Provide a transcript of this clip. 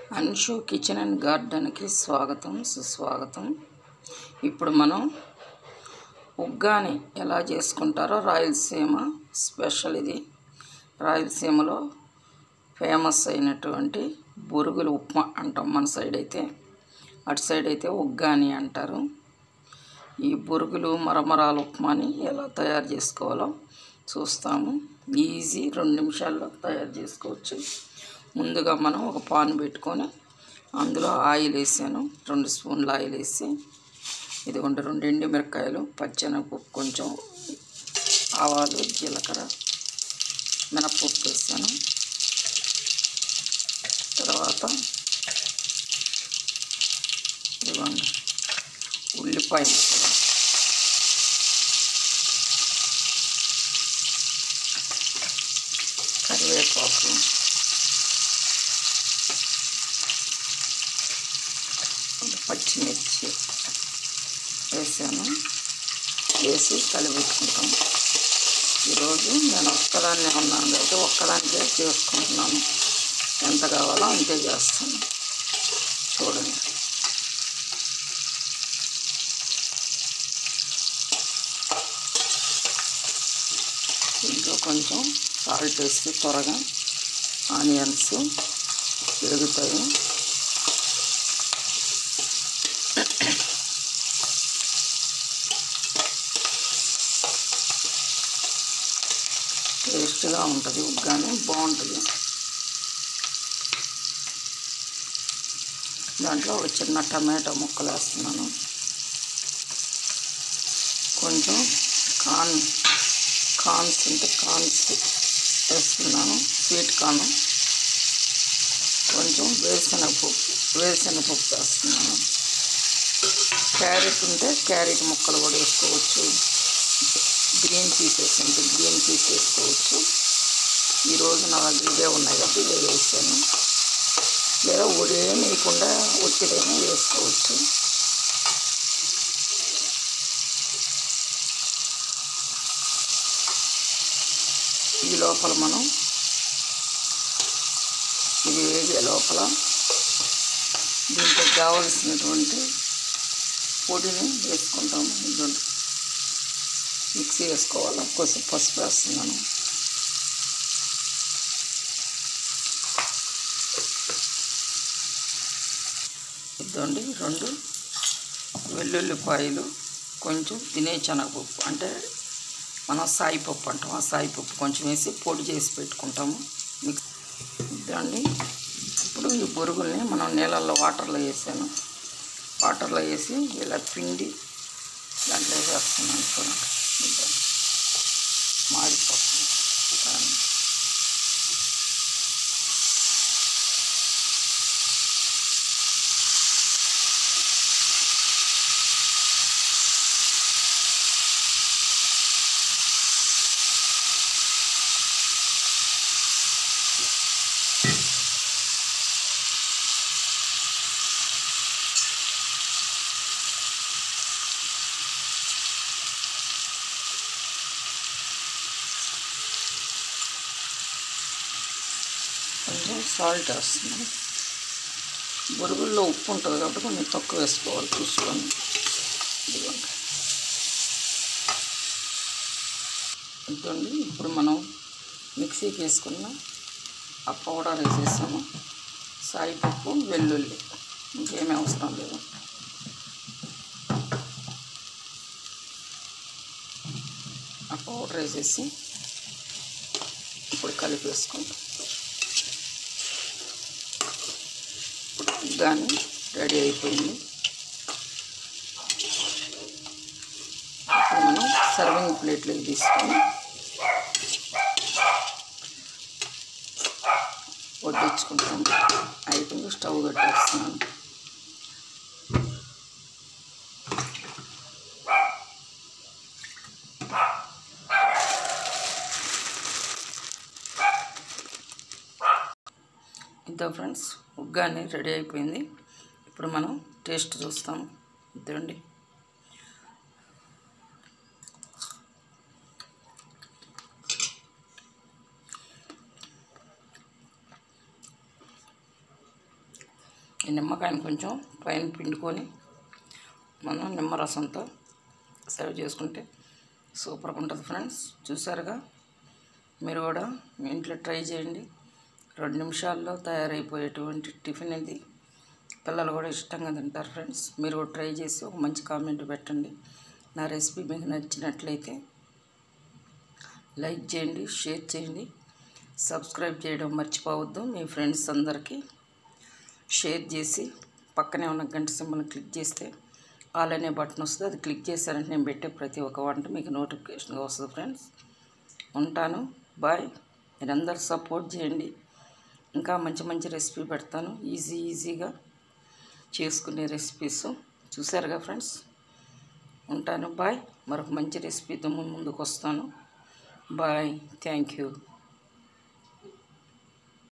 Anshu kitchen and గార్డెన్కి స్వాగతం సుస్వాగతం ఇప్పుడు మనం ఉగ్గాని ఎలా చేసుకుంటారో రాయలసీమ స్పెషల్ ఇది రాయలసీమలో ఫేమస్ అయినటువంటి బొరుగులు ఉప్మా అంటాం మన సైడ్ అయితే అటు సైడ్ అయితే ఉగ్గాని అంటారు ఈ బొరుగులు మరమరాల ఉప్మాని ఎలా తయారు చేసుకోవాలో చూస్తాము ఈజీ రెండు నిమిషాల్లో తయారు చేసుకోవచ్చు ముందుగా మనం ఒక పాన్ పెట్టుకొని అందులో ఆయిల్ వేసాను రెండు స్పూన్లు ఆయిల్ వేసి ఇదిగోండి రెండు ఎండు మిరపకాయలు పచ్చెనగపప్పు కొంచెం ఆవాలు జీలకర్ర మినప్పప్పు వేసాను తర్వాత ఇదిగోండి ఉల్లిపాయలు కరివేపాకు పచ్చిమిర్చి వేసాను వేసి కలిపెట్టుకుంటాం ఈరోజు నేను ఒక్కదాన్నే ఉన్నాను కాబట్టి ఒక్కదానికే చేసుకుంటున్నాను ఎంత కావాలో అంతే చేస్తాను చూడండి దీంట్లో కొంచెం సాల్ట్ వేసి త్వరగా ఆనియన్స్ పెరుగుతాయి టేస్ట్గా ఉంటుంది ఉగ్గాని బాగుంటుంది దాంట్లో ఒక చిన్న టమాటా ముక్కలు వేస్తున్నాను కొంచెం కాన్ కార్న్స్ అంటే కార్న్స్ వేస్తున్నాను స్వీట్ కార్న్ కొంచెం వేరుశనగపప్పు వేరుశనగపప్పు వేస్తున్నాను క్యారెట్ ఉంటే క్యారెట్ ముక్కలు కూడా వేసుకోవచ్చు గ్రీన్ పీసెస్ ఉంటే గ్రీన్ పీస్ వేసుకోవచ్చు ఈరోజు నా దగ్గర ఇవే ఉన్నాయి కాబట్టి ఇవే వేసాను లేదా ఉడేం వేయకుండా ఒత్తిడైనా వేసుకోవచ్చు ఈ లోపల మనం ఇది వేగే లోపల దీంట్లో కావలసినటువంటి పొడిని వేసుకుంటాము ఇదిగోండి మిక్సీ వేసుకోవాలి కొంచెం పసుపు వేస్తున్నాను ఇదండి రెండు వెల్లుల్లిపాయలు కొంచెం తినే శనగపప్పు అంటే మనం సాయిపప్పు అంటాం ఆ సాయిపప్పు కొంచెం వేసి పొడి చేసి పెట్టుకుంటాము మిక్స్ ఇదండి ఇప్పుడు ఈ బొరుగుల్ని మనం నీళ్ళల్లో వాటర్లో వేసాను వాటర్లో వేసి ఇలా పిండి దాంట్లో వేసేస్తున్నాను చూడండి ఇదండి. మాడిపోతుంది దాన్ని. కొంచెం సాల్ట్ వేస్తున్నాను బొరుగుల్లో ఉప్పు ఉంటుంది కాబట్టి కొంచెం తక్కువ వేసుకోవాలి చూసుకొని ఇదిగోండి ఇదండి ఇప్పుడు మనం మిక్సీకి వేసుకున్న ఆ పౌడర్ వేసేసాము సాయిపప్పు వెల్లుల్లి ఇంకేమీ అవసరం లేదు ఆ పౌడర్ వేసేసి ఇప్పుడు కలిపేసుకుంటాం కానీ రెడీ అయిపోయింది ఇప్పుడు మనం సర్వింగ్ ప్లేట్లోకి తీసుకొని వడ్డించుకుంటాం అయిపోయింది స్టవ్ కట్టేస్తున్నాను ఇంత ఫ్రెండ్స్ ఉగ్గాని రెడీ అయిపోయింది ఇప్పుడు మనం టేస్ట్ చూస్తాం ఇదండి ఈ నిమ్మకాయని కొంచెం పైన పిండుకొని మనం నిమ్మరసంతో సర్వ్ చేసుకుంటే సూపర్గా ఉంటుంది ఫ్రెండ్స్ చూసారుగా మీరు కూడా మీ ఇంట్లో ట్రై చేయండి రెండు నిమిషాల్లో తయారైపోయేటువంటి టిఫిన్ ఇది పిల్లలు కూడా ఇష్టంగా తింటారు ఫ్రెండ్స్ మీరు కూడా ట్రై చేసి ఒక మంచి కామెంట్ పెట్టండి నా రెసిపీ మీకు నచ్చినట్లయితే లైక్ చేయండి షేర్ చేయండి సబ్స్క్రైబ్ చేయడం మర్చిపోవద్దు మీ ఫ్రెండ్స్ అందరికీ షేర్ చేసి పక్కనే ఉన్న గంట సింబల్ని క్లిక్ చేస్తే ఆల్ అనే బటన్ వస్తుంది అది క్లిక్ చేశారంటే నేను పెట్టే ప్రతి ఒక్క వంట మీకు నోటిఫికేషన్గా వస్తుంది ఫ్రెండ్స్ ఉంటాను బాయ్ మీరందరూ సపోర్ట్ చేయండి ఇంకా మంచి మంచి రెసిపీ పెడతాను ఈజీ ఈజీగా చేసుకునే రెసిపీస్ చూసారుగా ఫ్రెండ్స్ ఉంటాను బాయ్ మరొక మంచి రెసిపీతో ముందుకు వస్తాను బాయ్ థ్యాంక్ యూ